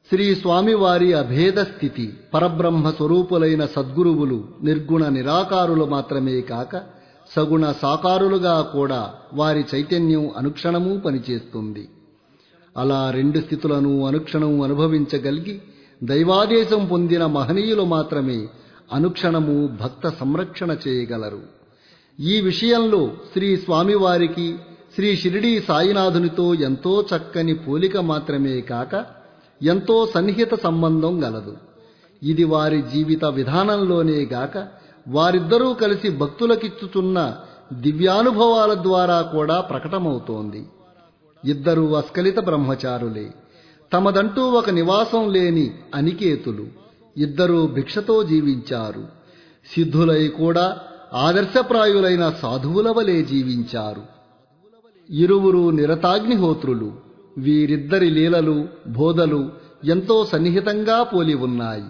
శ్రీ స్వామివారి అభేద స్థితి పరబ్రహ్మ స్వరూపులైన సద్గురువులు నిర్గుణ నిరాకారులు మాత్రమే కాక సగుణ సాకారులుగా కూడా వారి చైతన్యం అనుక్షణము పనిచేస్తుంది అలా రెండు స్థితులను అనుక్షణం అనుభవించగలిగి దైవాదేశం పొందిన మహనీయులు మాత్రమే అనుక్షణము భక్త సంరక్షణ చేయగలరు ఈ విషయంలో శ్రీ స్వామివారికి శ్రీ షిరిడీ సాయినాథునితో ఎంతో చక్కని పోలిక మాత్రమే కాక ఎంతో సన్నిహిత సంబంధం గలదు ఇది వారి జీవిత విధానంలోనే గాక వారిద్దరూ కలిసి భక్తులకిచ్చుచున్న దివ్యానుభవాల ద్వారా కూడా ప్రకటమవుతోంది ఇద్దరు అస్కలిత బ్రహ్మచారులే తమదంటూ ఒక నివాసం లేని అనికేతులు ఇద్దరూ భిక్షతో జీవించారు సిద్ధులై కూడా ఆదర్శప్రాయులైన సాధువుల వలె జీవించారు ఇరువురు నిరతాగ్నిహోత్రులు వీరిద్దరి లీలలు బోధలు ఎంతో సన్నిహితంగా పోలి ఉన్నాయి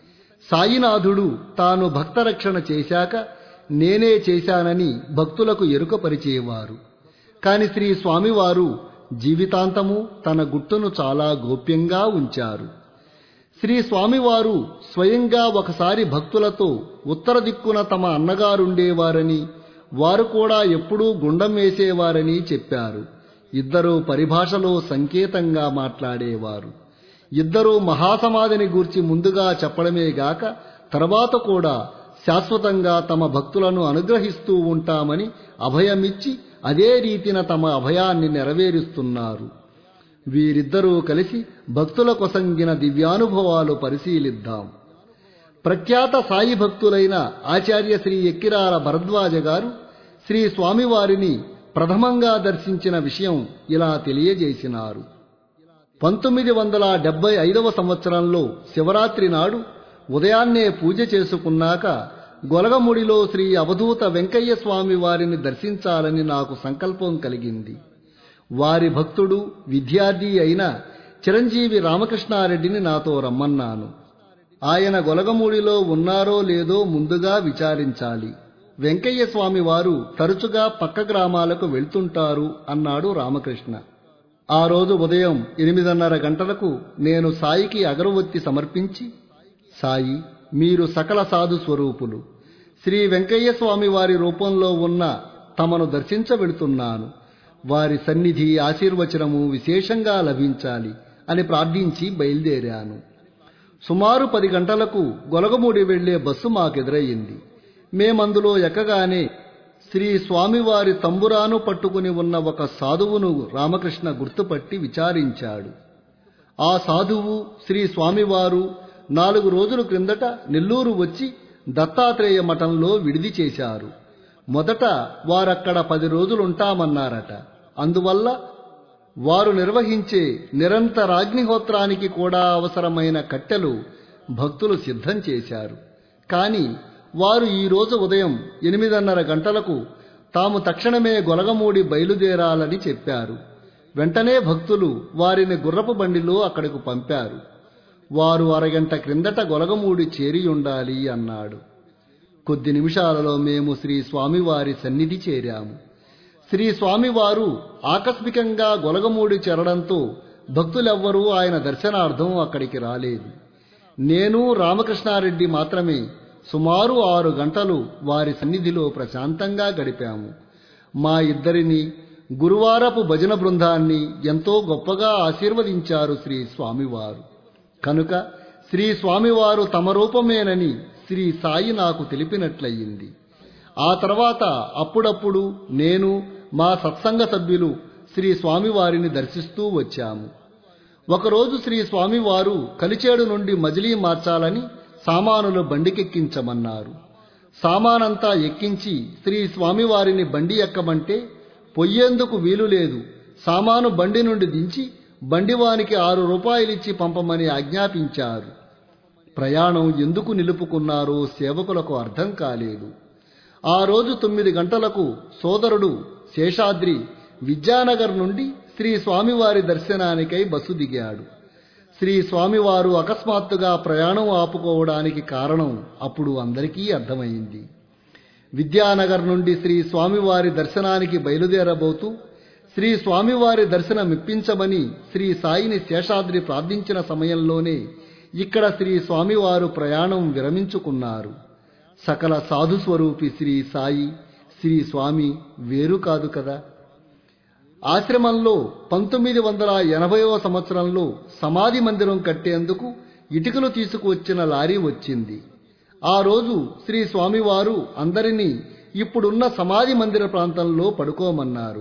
సాయినాథుడు తాను భక్తరక్షణ చేశాక నేనే చేశానని భక్తులకు ఎరుకపరిచేవారు కాని శ్రీ స్వామివారు జీవితాంతము తన గుట్టును చాలా గోప్యంగా ఉంచారు శ్రీ స్వామివారు స్వయంగా ఒకసారి భక్తులతో ఉత్తర దిక్కున తమ అన్నగారుండేవారని వారు కూడా ఎప్పుడూ గుండం వేసేవారని చెప్పారు ఇద్దరూ పరిభాషలో సంకేతంగా మాట్లాడేవారు ఇద్దరూ మహాసమాధిని గూర్చి ముందుగా చెప్పడమే గాక తర్వాత కూడా శాశ్వతంగా తమ భక్తులను అనుగ్రహిస్తూ ఉంటామని అభయమిచ్చి అదే రీతిన తమ అభయాన్ని నెరవేరుస్తున్నారు వీరిద్దరూ కలిసి భక్తుల కొసంగిన దివ్యానుభవాలు పరిశీలిద్దాం ప్రఖ్యాత సాయి భక్తులైన ఆచార్య శ్రీ ఎక్కిరాల భరద్వాజ గారు శ్రీ స్వామివారిని ప్రథమంగా దర్శించిన విషయం ఇలా తెలియజేసినారు పంతొమ్మిది వందల డెబ్బై ఐదవ సంవత్సరంలో శివరాత్రి నాడు ఉదయాన్నే పూజ చేసుకున్నాక గొలగముడిలో శ్రీ అవధూత వెంకయ్య స్వామి వారిని దర్శించాలని నాకు సంకల్పం కలిగింది వారి భక్తుడు విద్యార్థి అయిన చిరంజీవి రామకృష్ణారెడ్డిని నాతో రమ్మన్నాను ఆయన గొలగమూడిలో ఉన్నారో లేదో ముందుగా విచారించాలి వెంకయ్య స్వామి వారు తరచుగా పక్క గ్రామాలకు వెళ్తుంటారు అన్నాడు రామకృష్ణ ఆ రోజు ఉదయం ఎనిమిదిన్నర గంటలకు నేను సాయికి అగరవత్తి సమర్పించి సాయి మీరు సకల సాధు స్వరూపులు శ్రీ వెంకయ్య స్వామి వారి రూపంలో ఉన్న తమను దర్శించ వెళుతున్నాను వారి సన్నిధి ఆశీర్వచనము విశేషంగా లభించాలి అని ప్రార్థించి బయలుదేరాను సుమారు పది గంటలకు గొలగమూడి వెళ్లే బస్సు మాకెదురయ్యింది మేమందులో ఎక్కగానే శ్రీ స్వామివారి తంబురాను పట్టుకుని ఉన్న ఒక సాధువును రామకృష్ణ గుర్తుపట్టి విచారించాడు ఆ సాధువు శ్రీ స్వామివారు నాలుగు రోజుల క్రిందట నెల్లూరు వచ్చి దత్తాత్రేయ మఠంలో విడిది చేశారు మొదట వారక్కడ పది రోజులుంటామన్నారట అందువల్ల వారు నిర్వహించే నిరంతరాగ్నిహోత్రానికి కూడా అవసరమైన కట్టెలు భక్తులు సిద్ధం చేశారు కాని వారు ఈ రోజు ఉదయం ఎనిమిదిన్నర గంటలకు తాము తక్షణమే గొలగమూడి బయలుదేరాలని చెప్పారు వెంటనే భక్తులు వారిని గుర్రపు బండిలో అక్కడకు పంపారు వారు అరగంట క్రిందట గొలగమూడి చేరి ఉండాలి అన్నాడు కొద్ది నిమిషాలలో మేము శ్రీ స్వామివారి సన్నిధి చేరాము శ్రీ స్వామివారు ఆకస్మికంగా గొలగమూడి చేరడంతో భక్తులెవ్వరూ ఆయన దర్శనార్థం అక్కడికి రాలేదు నేను రామకృష్ణారెడ్డి మాత్రమే సుమారు ఆరు గంటలు వారి సన్నిధిలో ప్రశాంతంగా గడిపాము మా ఇద్దరిని గురువారపు భజన బృందాన్ని ఎంతో గొప్పగా ఆశీర్వదించారు శ్రీ స్వామివారు కనుక శ్రీ స్వామివారు తమ రూపమేనని శ్రీ సాయి నాకు తెలిపినట్లయింది ఆ తర్వాత అప్పుడప్పుడు నేను మా సత్సంగ సభ్యులు శ్రీ స్వామివారిని దర్శిస్తూ వచ్చాము ఒకరోజు శ్రీ స్వామివారు కలిచేడు నుండి మజిలీ మార్చాలని సామానులు బండికెక్కించమన్నారు సామానంతా ఎక్కించి శ్రీ స్వామివారిని బండి ఎక్కమంటే పొయ్యేందుకు వీలు లేదు సామాను బండి నుండి దించి బండివానికి ఆరు రూపాయలిచ్చి పంపమని ఆజ్ఞాపించారు ప్రయాణం ఎందుకు నిలుపుకున్నారో సేవకులకు అర్థం కాలేదు ఆ రోజు తొమ్మిది గంటలకు సోదరుడు శేషాద్రి విద్యానగర్ నుండి శ్రీ స్వామివారి దర్శనానికై బస్సు దిగాడు శ్రీ స్వామివారు అకస్మాత్తుగా ప్రయాణం ఆపుకోవడానికి కారణం అప్పుడు అందరికీ అర్థమైంది విద్యానగర్ నుండి శ్రీ స్వామివారి దర్శనానికి బయలుదేరబోతూ శ్రీ స్వామివారి దర్శనమిప్పించమని శ్రీ సాయిని శేషాద్రి ప్రార్థించిన సమయంలోనే ఇక్కడ శ్రీ స్వామివారు ప్రయాణం విరమించుకున్నారు సకల సాధు స్వరూపి శ్రీ సాయి శ్రీ స్వామి వేరు కాదు కదా ఆశ్రమంలో పంతొమ్మిది వందల ఎనభైవ సంవత్సరంలో సమాధి మందిరం కట్టేందుకు ఇటుకలు తీసుకువచ్చిన లారీ వచ్చింది ఆ రోజు శ్రీ స్వామివారు అందరినీ ఇప్పుడున్న సమాధి మందిర ప్రాంతంలో పడుకోమన్నారు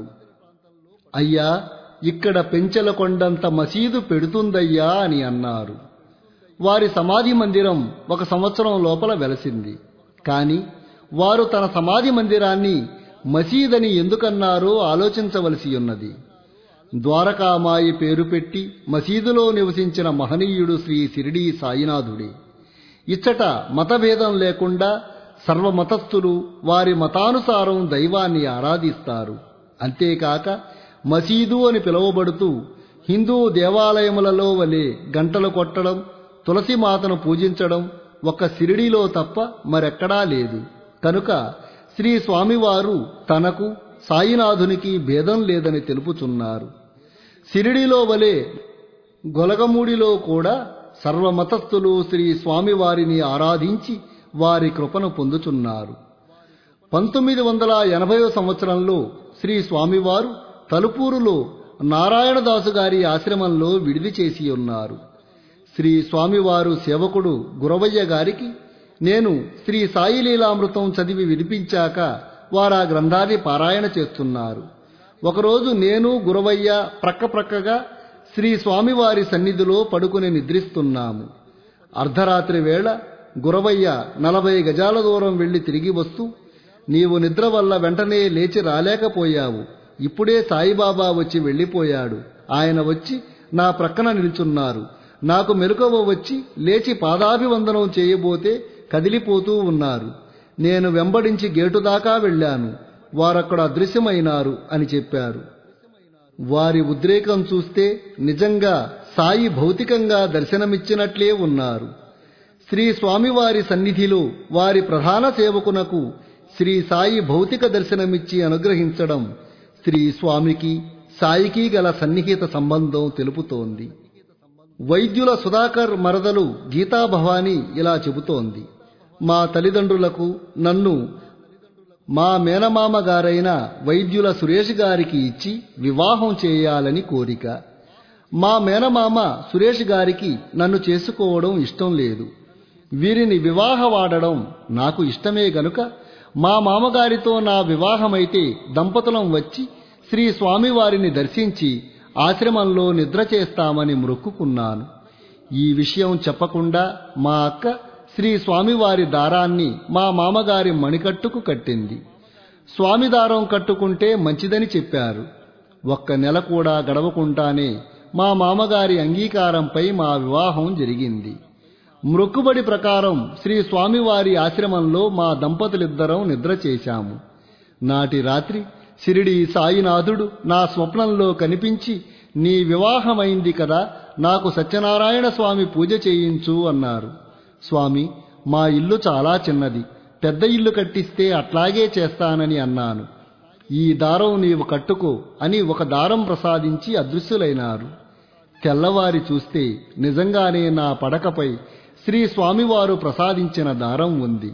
అయ్యా ఇక్కడ పెంచెల కొండంత మసీదు పెడుతుందయ్యా అని అన్నారు వారి సమాధి మందిరం ఒక సంవత్సరం లోపల వెలసింది కాని వారు తన సమాధి మందిరాన్ని మసీదని ఎందుకన్నారో ఆలోచించవలసి ఉన్నది ద్వారకామాయి పేరు పెట్టి మసీదులో నివసించిన మహనీయుడు శ్రీ సిరిడి సాయినాథుడే ఇచ్చట మతభేదం లేకుండా సర్వమతస్థులు వారి మతానుసారం దైవాన్ని ఆరాధిస్తారు అంతేకాక మసీదు అని పిలువబడుతూ హిందూ దేవాలయములలో వలె గంటలు కొట్టడం తులసి మాతను పూజించడం ఒక్క సిరిడిలో తప్ప మరెక్కడా లేదు కనుక శ్రీ స్వామివారు తనకు సాయినాథునికి భేదం లేదని తెలుపుచున్నారు సిరిడిలో వలె గొలగమూడిలో కూడా సర్వమతస్థులు శ్రీ స్వామివారిని ఆరాధించి వారి కృపను పొందుచున్నారు పంతొమ్మిది వందల ఎనభైవ సంవత్సరంలో శ్రీ స్వామివారు తలుపూరులో నారాయణదాసు గారి ఆశ్రమంలో విడిది చేసి ఉన్నారు శ్రీ స్వామివారు సేవకుడు గురవయ్య గారికి నేను శ్రీ సాయి లీలామృతం చదివి వినిపించాక వారా గ్రంథాన్ని పారాయణ చేస్తున్నారు ఒకరోజు నేను గురవయ్య ప్రక్క ప్రక్కగా శ్రీ స్వామివారి సన్నిధిలో పడుకుని నిద్రిస్తున్నాము అర్ధరాత్రి వేళ గురవయ్య నలభై గజాల దూరం వెళ్లి తిరిగి వస్తూ నీవు నిద్ర వల్ల వెంటనే లేచి రాలేకపోయావు ఇప్పుడే సాయిబాబా వచ్చి వెళ్ళిపోయాడు ఆయన వచ్చి నా ప్రక్కన నిల్చున్నారు నాకు మెలకువ వచ్చి లేచి పాదాభివందనం చేయబోతే కదిలిపోతూ ఉన్నారు నేను వెంబడించి గేటు దాకా వెళ్ళాను వారక్కడ అదృశ్యమైనారు అని చెప్పారు వారి ఉద్రేకం చూస్తే నిజంగా సాయి భౌతికంగా దర్శనమిచ్చినట్లే ఉన్నారు శ్రీ స్వామివారి సన్నిధిలో వారి ప్రధాన సేవకునకు శ్రీ సాయి భౌతిక దర్శనమిచ్చి అనుగ్రహించడం శ్రీ స్వామికి సాయికి గల సన్నిహిత సంబంధం తెలుపుతోంది వైద్యుల సుధాకర్ మరదలు గీతా భవాని ఇలా చెబుతోంది మా తల్లిదండ్రులకు నన్ను మా మేనమామ గారైన వైద్యుల సురేష్ గారికి ఇచ్చి వివాహం చేయాలని కోరిక మా మేనమామ సురేష్ గారికి నన్ను చేసుకోవడం ఇష్టం లేదు వీరిని వివాహవాడడం నాకు ఇష్టమే గనుక మా మామగారితో నా వివాహమైతే దంపతులం వచ్చి శ్రీ స్వామివారిని దర్శించి ఆశ్రమంలో నిద్ర చేస్తామని మొక్కుకున్నాను ఈ విషయం చెప్పకుండా మా అక్క శ్రీ స్వామివారి దారాన్ని మా మామగారి మణికట్టుకు కట్టింది స్వామి దారం కట్టుకుంటే మంచిదని చెప్పారు ఒక్క నెల కూడా గడవకుండానే మా మామగారి అంగీకారంపై మా వివాహం జరిగింది మృక్కుబడి ప్రకారం శ్రీ స్వామివారి ఆశ్రమంలో మా దంపతులిద్దరం నిద్ర చేశాము నాటి రాత్రి సిరిడి సాయినాథుడు నా స్వప్నంలో కనిపించి నీ వివాహమైంది కదా నాకు సత్యనారాయణ స్వామి పూజ చేయించు అన్నారు స్వామి మా ఇల్లు చాలా చిన్నది పెద్ద ఇల్లు కట్టిస్తే అట్లాగే చేస్తానని అన్నాను ఈ దారం నీవు కట్టుకో అని ఒక దారం ప్రసాదించి అదృశ్యులైనారు తెల్లవారి చూస్తే నిజంగానే నా పడకపై శ్రీ స్వామివారు ప్రసాదించిన దారం ఉంది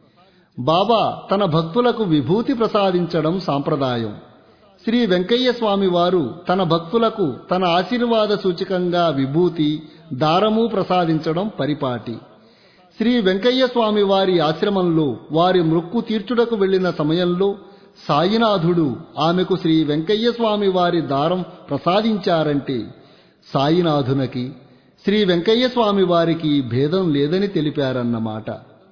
బాబా తన భక్తులకు విభూతి ప్రసాదించడం సాంప్రదాయం శ్రీ వెంకయ్య స్వామి వారు తన భక్తులకు తన ఆశీర్వాద సూచకంగా విభూతి దారము ప్రసాదించడం పరిపాటి శ్రీ వెంకయ్య స్వామి వారి ఆశ్రమంలో వారి మృక్కు తీర్చుటకు వెళ్లిన సమయంలో సాయినాథుడు ఆమెకు శ్రీ వెంకయ్య స్వామి వారి దారం ప్రసాదించారంటే సాయినాథునకి శ్రీ వెంకయ్య స్వామి వారికి భేదం లేదని తెలిపారన్నమాట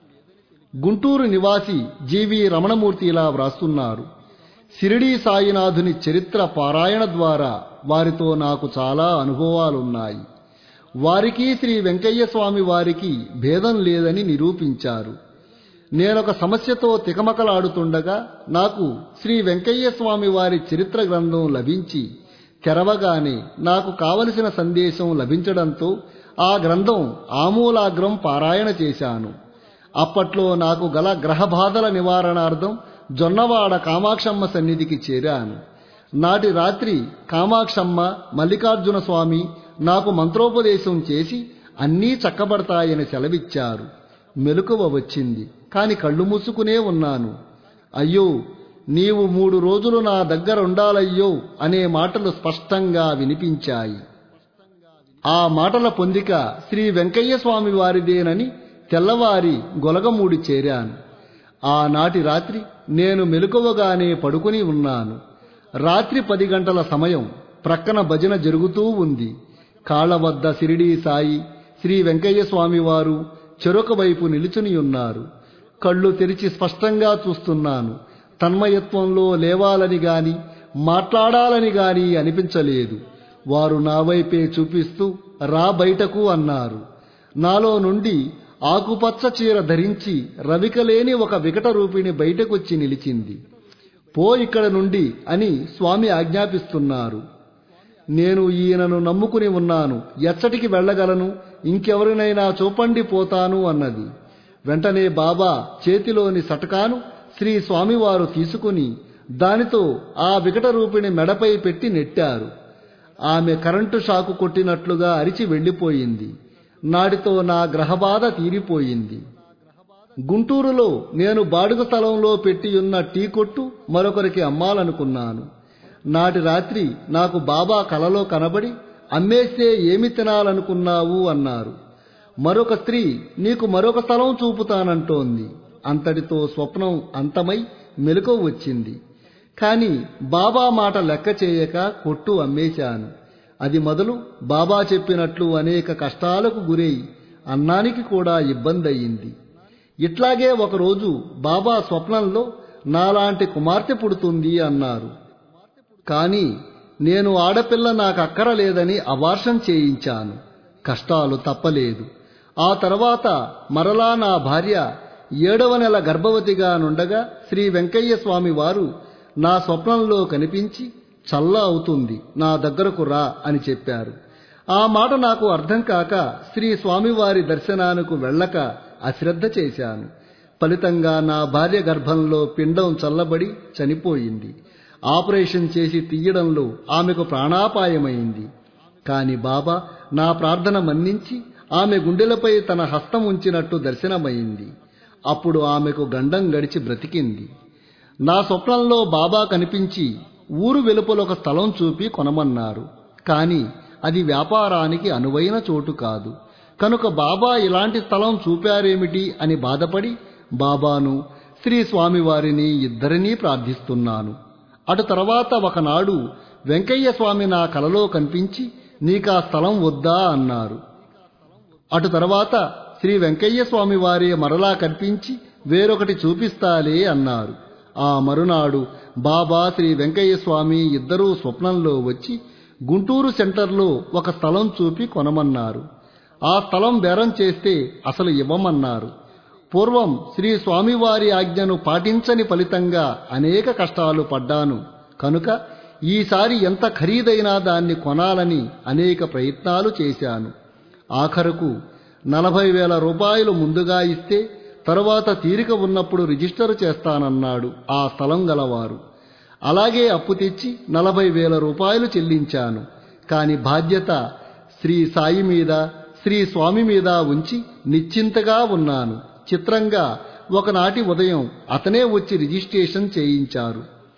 గుంటూరు నివాసి జీవి రమణమూర్తి ఇలా వ్రాస్తున్నారు సిరిడి సాయినాథుని చరిత్ర పారాయణ ద్వారా వారితో నాకు చాలా అనుభవాలున్నాయి వారికి శ్రీ వెంకయ్య స్వామి వారికి భేదం లేదని నిరూపించారు నేనొక సమస్యతో తికమకలాడుతుండగా నాకు శ్రీ వెంకయ్య స్వామి వారి చరిత్ర గ్రంథం లభించి తెరవగానే నాకు కావలసిన సందేశం లభించడంతో ఆ గ్రంథం ఆమూలాగ్రం పారాయణ చేశాను అప్పట్లో నాకు గల గ్రహబాధల నివారణార్థం జొన్నవాడ కామాక్షమ్మ సన్నిధికి చేరాను నాటి రాత్రి కామాక్షమ్మ మల్లికార్జున స్వామి నాకు మంత్రోపదేశం చేసి అన్నీ చక్కబడతాయని సెలవిచ్చారు మెలకువ వచ్చింది కాని కళ్ళు మూసుకునే ఉన్నాను అయ్యో నీవు మూడు రోజులు నా దగ్గర ఉండాలయ్యో అనే మాటలు స్పష్టంగా వినిపించాయి ఆ మాటల పొందిక శ్రీ వెంకయ్య స్వామి వారిదేనని తెల్లవారి గొలగమూడి చేరాను ఆనాటి రాత్రి నేను మెలకువగానే పడుకుని ఉన్నాను రాత్రి పది గంటల సమయం ప్రక్కన భజన జరుగుతూ ఉంది కాళ్ల వద్ద సిరిడీ సాయి శ్రీ వెంకయ్య స్వామి వారు చెరొక వైపు నిలుచుని ఉన్నారు కళ్ళు తెరిచి స్పష్టంగా చూస్తున్నాను తన్మయత్వంలో లేవాలని గాని మాట్లాడాలని గాని అనిపించలేదు వారు నా వైపే చూపిస్తూ రా బయటకు అన్నారు నాలో నుండి ఆకుపచ్చ చీర ధరించి రవికలేని ఒక వికట రూపిణి బయటకొచ్చి నిలిచింది పో ఇక్కడ నుండి అని స్వామి ఆజ్ఞాపిస్తున్నారు నేను ఈయనను నమ్ముకుని ఉన్నాను ఎచ్చటికి వెళ్ళగలను ఇంకెవరినైనా చూపండి పోతాను అన్నది వెంటనే బాబా చేతిలోని సటకాను శ్రీ స్వామివారు తీసుకుని దానితో ఆ వికట రూపిణి మెడపై పెట్టి నెట్టారు ఆమె కరెంటు షాకు కొట్టినట్లుగా అరిచి వెళ్ళిపోయింది నాటితో నా గ్రహబాధ తీరిపోయింది గుంటూరులో నేను బాడుగ స్థలంలో పెట్టియున్న టీ కొట్టు మరొకరికి అమ్మాలనుకున్నాను నాటి రాత్రి నాకు బాబా కలలో కనబడి అమ్మేస్తే ఏమి తినాలనుకున్నావు అన్నారు మరొక స్త్రీ నీకు మరొక స్థలం చూపుతానంటోంది అంతటితో స్వప్నం అంతమై మెలకు వచ్చింది కాని బాబా మాట లెక్క చేయక కొట్టు అమ్మేశాను అది మొదలు బాబా చెప్పినట్లు అనేక కష్టాలకు గురై అన్నానికి కూడా ఇబ్బంది అయింది ఇట్లాగే ఒకరోజు బాబా స్వప్నంలో నాలాంటి కుమార్తె పుడుతుంది అన్నారు కాని నేను ఆడపిల్ల నాకు అక్కరలేదని అవార్షం చేయించాను కష్టాలు తప్పలేదు ఆ తర్వాత మరలా నా భార్య ఏడవ నెల గర్భవతిగా నుండగా శ్రీ వెంకయ్య స్వామి వారు నా స్వప్నంలో కనిపించి చల్ల అవుతుంది నా దగ్గరకు రా అని చెప్పారు ఆ మాట నాకు అర్థం కాక శ్రీ స్వామివారి దర్శనానికి వెళ్ళక అశ్రద్ధ చేశాను ఫలితంగా నా భార్య గర్భంలో పిండం చల్లబడి చనిపోయింది ఆపరేషన్ చేసి తీయడంలో ఆమెకు ప్రాణాపాయమైంది కాని బాబా నా ప్రార్థన మన్నించి ఆమె గుండెలపై తన హస్తం ఉంచినట్టు దర్శనమైంది అప్పుడు ఆమెకు గండం గడిచి బ్రతికింది నా స్వప్నంలో బాబా కనిపించి ఊరు వెలుపల ఒక స్థలం చూపి కొనమన్నారు కాని అది వ్యాపారానికి అనువైన చోటు కాదు కనుక బాబా ఇలాంటి స్థలం చూపారేమిటి అని బాధపడి బాబాను శ్రీ స్వామివారిని ఇద్దరినీ ప్రార్థిస్తున్నాను అటు తర్వాత ఒకనాడు వెంకయ్య స్వామి నా కలలో కనిపించి నీకా స్థలం వద్దా అన్నారు అటు తర్వాత శ్రీ వెంకయ్య స్వామి వారే మరలా కనిపించి వేరొకటి చూపిస్తాలే అన్నారు ఆ మరునాడు బాబా శ్రీ వెంకయ్య స్వామి ఇద్దరూ స్వప్నంలో వచ్చి గుంటూరు సెంటర్లో ఒక స్థలం చూపి కొనమన్నారు ఆ స్థలం బేరం చేస్తే అసలు ఇవ్వమన్నారు పూర్వం శ్రీ స్వామివారి ఆజ్ఞను పాటించని ఫలితంగా అనేక కష్టాలు పడ్డాను కనుక ఈసారి ఎంత ఖరీదైనా దాన్ని కొనాలని అనేక ప్రయత్నాలు చేశాను ఆఖరకు నలభై వేల రూపాయలు ముందుగా ఇస్తే తరువాత తీరిక ఉన్నప్పుడు రిజిస్టర్ చేస్తానన్నాడు ఆ స్థలం గలవారు అలాగే అప్పు తెచ్చి నలభై వేల రూపాయలు చెల్లించాను కాని బాధ్యత శ్రీ సాయి మీద శ్రీ స్వామి మీద ఉంచి నిశ్చింతగా ఉన్నాను చిత్రంగా ఒకనాటి ఉదయం అతనే వచ్చి రిజిస్ట్రేషన్ చేయించారు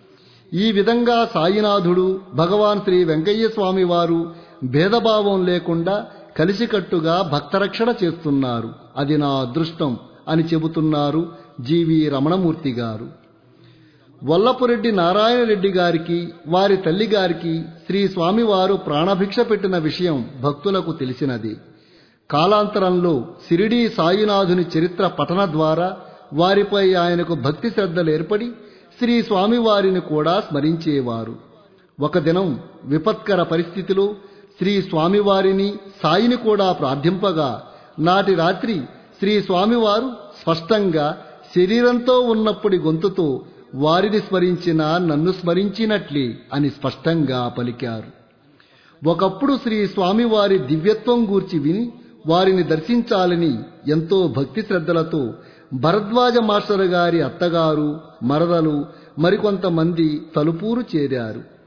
ఈ విధంగా సాయినాథుడు భగవాన్ శ్రీ వెంకయ్య స్వామి వారు భేదభావం లేకుండా కలిసికట్టుగా భక్తరక్షణ చేస్తున్నారు అది నా అదృష్టం అని చెబుతున్నారు జీవి రమణమూర్తి గారు వల్లపురెడ్డి నారాయణరెడ్డి గారికి వారి తల్లి గారికి శ్రీ స్వామివారు ప్రాణభిక్ష పెట్టిన విషయం భక్తులకు తెలిసినది కాలాంతరంలో సిరిడీ సాయినాథుని చరిత్ర పఠన ద్వారా వారిపై ఆయనకు భక్తి శ్రద్ధలు ఏర్పడి శ్రీ స్వామివారిని కూడా స్మరించేవారు ఒక దినం విపత్కర పరిస్థితిలో శ్రీ స్వామివారిని సాయిని కూడా ప్రార్థింపగా నాటి రాత్రి శ్రీ స్వామివారు స్పష్టంగా శరీరంతో ఉన్నప్పటి గొంతుతో వారిని స్మరించిన నన్ను స్మరించినట్లే అని స్పష్టంగా పలికారు ఒకప్పుడు శ్రీ స్వామివారి దివ్యత్వం గూర్చి విని వారిని దర్శించాలని ఎంతో భక్తి శ్రద్ధలతో భరద్వాజ మాస్టర్ గారి అత్తగారు మరదలు మరికొంతమంది తలుపూరు చేరారు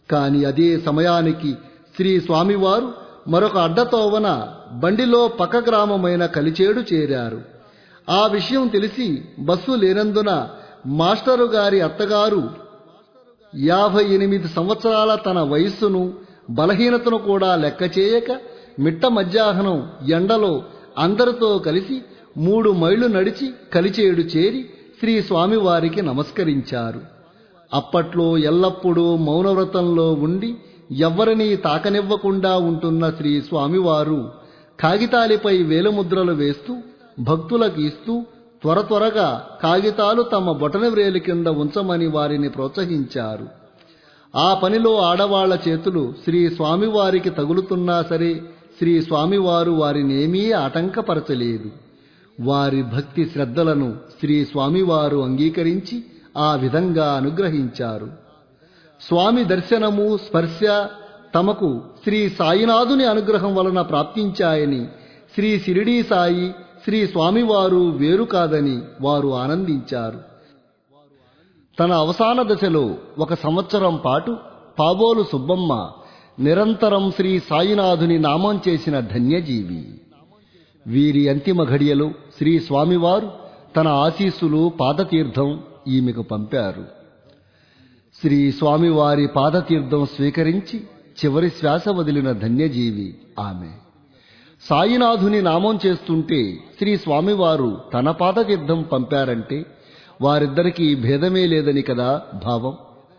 కాని అదే సమయానికి శ్రీ స్వామివారు మరొక అడ్డతోవన బండిలో పక్క గ్రామమైన కలిచేడు చేరారు ఆ విషయం తెలిసి బస్సు లేనందున మాస్టరు గారి అత్తగారు యాభై ఎనిమిది సంవత్సరాల తన వయస్సును బలహీనతను కూడా లెక్క చేయక మిట్ట మధ్యాహ్నం ఎండలో అందరితో కలిసి మూడు మైళ్ళు నడిచి కలిచేడు చేరి శ్రీ స్వామివారికి నమస్కరించారు అప్పట్లో ఎల్లప్పుడూ మౌనవ్రతంలో ఉండి ఎవ్వరినీ తాకనివ్వకుండా ఉంటున్న శ్రీ స్వామివారు కాగితాలపై వేలుముద్రలు వేస్తూ భక్తులకు ఇస్తూ త్వర త్వరగా కాగితాలు తమ బొటన వ్రేలి కింద ఉంచమని వారిని ప్రోత్సహించారు ఆ పనిలో ఆడవాళ్ల చేతులు శ్రీ స్వామివారికి తగులుతున్నా సరే శ్రీ స్వామివారు వారినేమీ ఆటంకపరచలేదు వారి భక్తి శ్రద్ధలను శ్రీ స్వామివారు అంగీకరించి ఆ విధంగా అనుగ్రహించారు స్వామి దర్శనము స్పర్శ తమకు శ్రీ సాయినాథుని అనుగ్రహం వలన ప్రాప్తించాయని శ్రీ సిరిడీ సాయి శ్రీ స్వామివారు వేరు కాదని వారు ఆనందించారు తన అవసాన దశలో ఒక సంవత్సరం పాటు పాబోలు సుబ్బమ్మ నిరంతరం శ్రీ సాయినాథుని నామం చేసిన ధన్యజీవి వీరి అంతిమ ఘడియలో శ్రీ స్వామివారు తన ఆశీస్సులు పాదతీర్థం ఈమెకు పంపారు శ్రీ స్వామివారి పాదతీర్థం స్వీకరించి చివరి శ్వాస వదిలిన ధన్యజీవి ఆమె సాయినాథుని నామం చేస్తుంటే శ్రీ స్వామివారు తన పాదతీర్థం పంపారంటే వారిద్దరికీ భేదమే లేదని కదా భావం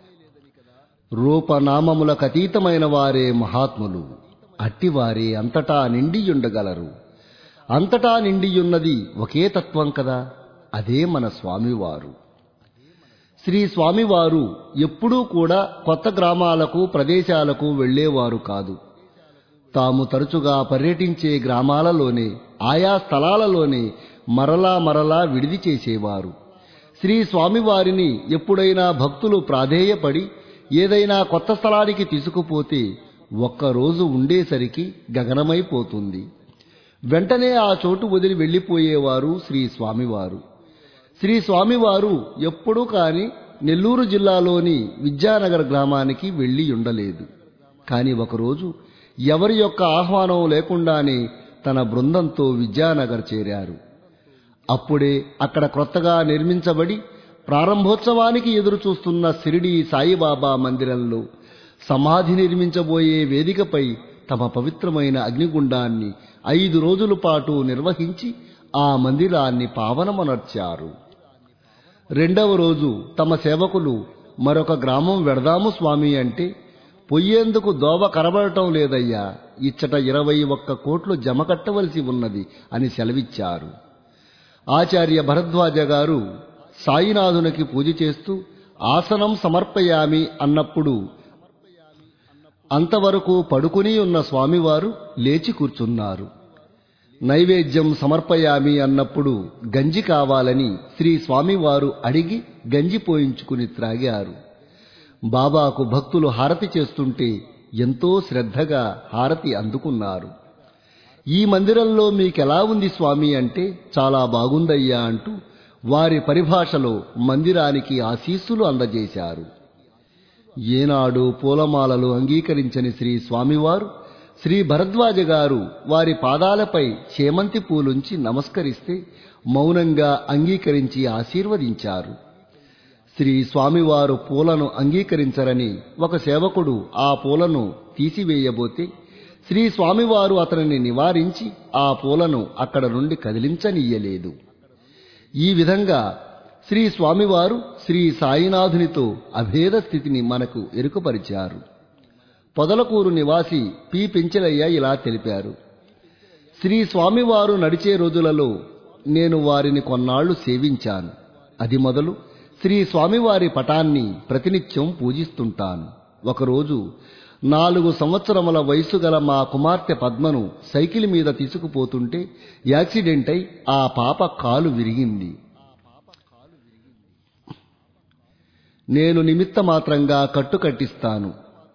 రూపనామములకు అతీతమైన వారే మహాత్ములు అట్టివారే అంతటా నిండియుండగలరు అంతటా నిండియున్నది ఒకే తత్వం కదా అదే మన స్వామివారు శ్రీ స్వామివారు ఎప్పుడూ కూడా కొత్త గ్రామాలకు ప్రదేశాలకు వెళ్ళేవారు కాదు తాము తరచుగా పర్యటించే గ్రామాలలోనే ఆయా స్థలాలలోనే మరలా మరలా విడిది చేసేవారు శ్రీ స్వామివారిని ఎప్పుడైనా భక్తులు ప్రాధేయపడి ఏదైనా కొత్త స్థలానికి తీసుకుపోతే ఒక్కరోజు ఉండేసరికి గగనమైపోతుంది వెంటనే ఆ చోటు వదిలి వెళ్ళిపోయేవారు శ్రీ స్వామివారు శ్రీ స్వామివారు ఎప్పుడూ కాని నెల్లూరు జిల్లాలోని విద్యానగర్ గ్రామానికి వెళ్ళి ఉండలేదు కాని ఒకరోజు ఎవరి యొక్క ఆహ్వానం లేకుండానే తన బృందంతో విద్యానగర్ చేరారు అప్పుడే అక్కడ క్రొత్తగా నిర్మించబడి ప్రారంభోత్సవానికి ఎదురు చూస్తున్న సిరిడి సాయిబాబా మందిరంలో సమాధి నిర్మించబోయే వేదికపై తమ పవిత్రమైన అగ్నిగుండాన్ని ఐదు రోజుల పాటు నిర్వహించి ఆ మందిరాన్ని పావనమనర్చారు రెండవ రోజు తమ సేవకులు మరొక గ్రామం వెడదాము స్వామి అంటే పొయ్యేందుకు దోవ కరబడటం లేదయ్యా ఇచ్చట ఇరవై ఒక్క కోట్లు జమ కట్టవలసి ఉన్నది అని సెలవిచ్చారు ఆచార్య భరద్వాజ గారు సాయినాథునికి పూజ చేస్తూ ఆసనం సమర్పయామి అన్నప్పుడు అంతవరకు పడుకుని ఉన్న స్వామివారు లేచి కూర్చున్నారు నైవేద్యం సమర్పయామి అన్నప్పుడు గంజి కావాలని శ్రీ స్వామివారు అడిగి గంజి పోయించుకుని త్రాగారు బాబాకు భక్తులు హారతి చేస్తుంటే ఎంతో శ్రద్ధగా హారతి అందుకున్నారు ఈ మందిరంలో మీకెలా ఉంది స్వామి అంటే చాలా బాగుందయ్యా అంటూ వారి పరిభాషలో మందిరానికి ఆశీస్సులు అందజేశారు ఏనాడు పూలమాలలు అంగీకరించని శ్రీ స్వామివారు శ్రీ భరద్వాజ గారు వారి పాదాలపై చేమంతి పూలుంచి నమస్కరిస్తే మౌనంగా అంగీకరించి ఆశీర్వదించారు శ్రీ స్వామివారు పూలను అంగీకరించరని ఒక సేవకుడు ఆ పూలను తీసివేయబోతే శ్రీ స్వామివారు అతనిని నివారించి ఆ పూలను అక్కడ నుండి కదిలించనీయలేదు ఈ విధంగా శ్రీ స్వామివారు శ్రీ సాయినాథునితో అభేద స్థితిని మనకు ఎరుకపరిచారు పొదలకూరు నివాసి పి పెంచలయ్య ఇలా తెలిపారు శ్రీ స్వామివారు నడిచే రోజులలో నేను వారిని కొన్నాళ్లు సేవించాను అది మొదలు శ్రీ స్వామివారి పటాన్ని ప్రతినిత్యం పూజిస్తుంటాను ఒకరోజు నాలుగు సంవత్సరముల వయసు గల మా కుమార్తె పద్మను సైకిల్ మీద తీసుకుపోతుంటే యాక్సిడెంట్ అయి ఆ పాప కాలు విరిగింది నేను నిమిత్త మాత్రంగా కట్టు కట్టిస్తాను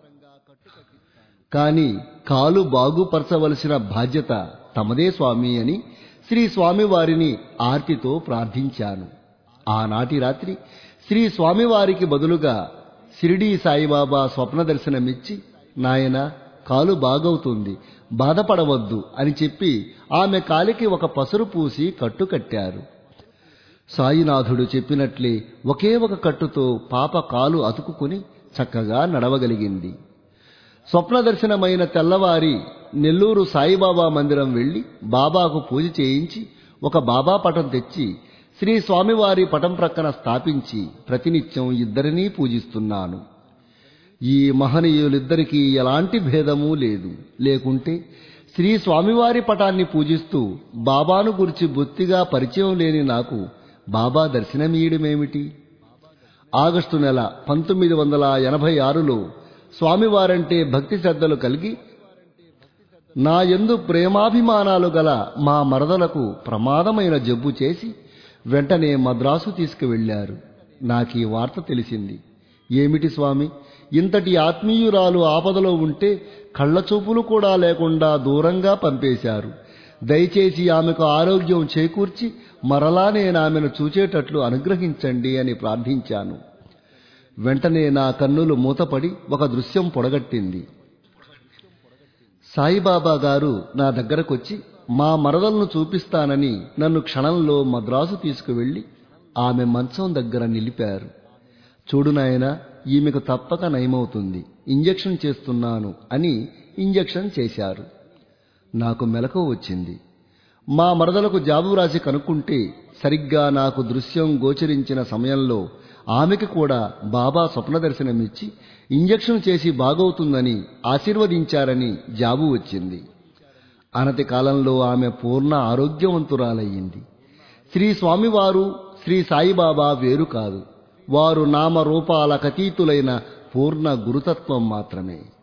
కాని కాలు బాగుపరచవలసిన బాధ్యత తమదే స్వామి అని శ్రీ స్వామివారిని ఆర్తితో ప్రార్థించాను ఆనాటి రాత్రి శ్రీ స్వామివారికి బదులుగా షిరిడీ సాయిబాబా స్వప్న దర్శనమిచ్చి నాయన కాలు బాగవుతుంది బాధపడవద్దు అని చెప్పి ఆమె కాలికి ఒక పసురు పూసి కట్టు కట్టారు సాయినాథుడు చెప్పినట్లే ఒకే ఒక కట్టుతో పాప కాలు అతుకుకుని చక్కగా నడవగలిగింది స్వప్న దర్శనమైన తెల్లవారి నెల్లూరు సాయిబాబా మందిరం వెళ్లి బాబాకు పూజ చేయించి ఒక బాబా పటం తెచ్చి శ్రీ స్వామివారి పటం ప్రక్కన స్థాపించి ప్రతినిత్యం ఇద్దరినీ పూజిస్తున్నాను ఈ మహనీయులిద్దరికీ ఎలాంటి భేదమూ లేదు లేకుంటే శ్రీ స్వామివారి పటాన్ని పూజిస్తూ బాబాను గురించి బొత్తిగా పరిచయం లేని నాకు బాబా దర్శనమీయడమేమిటి ఆగస్టు నెల పంతొమ్మిది వందల ఎనభై ఆరులో స్వామివారంటే భక్తి శ్రద్ధలు కలిగి నా ఎందు ప్రేమాభిమానాలు గల మా మరదలకు ప్రమాదమైన జబ్బు చేసి వెంటనే మద్రాసు తీసుకువెళ్లారు నాకీ వార్త తెలిసింది ఏమిటి స్వామి ఇంతటి ఆత్మీయురాలు ఆపదలో ఉంటే కళ్ళచూపులు కూడా లేకుండా దూరంగా పంపేశారు దయచేసి ఆమెకు ఆరోగ్యం చేకూర్చి మరలా నేను ఆమెను చూచేటట్లు అనుగ్రహించండి అని ప్రార్థించాను వెంటనే నా కన్నులు మూతపడి ఒక దృశ్యం పొడగట్టింది సాయిబాబా గారు నా దగ్గరకొచ్చి మా మరదలను చూపిస్తానని నన్ను క్షణంలో మద్రాసు తీసుకువెళ్లి ఆమె మంచం దగ్గర నిలిపారు చూడు నాయనా ఈమెకు తప్పక నయమవుతుంది ఇంజెక్షన్ చేస్తున్నాను అని ఇంజెక్షన్ చేశారు నాకు మెలకు వచ్చింది మా మరదలకు జాబు రాసి కనుక్కుంటే సరిగ్గా నాకు దృశ్యం గోచరించిన సమయంలో ఆమెకి కూడా బాబా స్వప్న దర్శనమిచ్చి ఇంజెక్షన్ చేసి బాగవుతుందని ఆశీర్వదించారని జాబు వచ్చింది అనతి కాలంలో ఆమె పూర్ణ ఆరోగ్యవంతురాలయ్యింది శ్రీ స్వామివారు శ్రీ సాయిబాబా వేరు కాదు వారు నామరూపాల కతీతులైన పూర్ణ గురుతత్వం మాత్రమే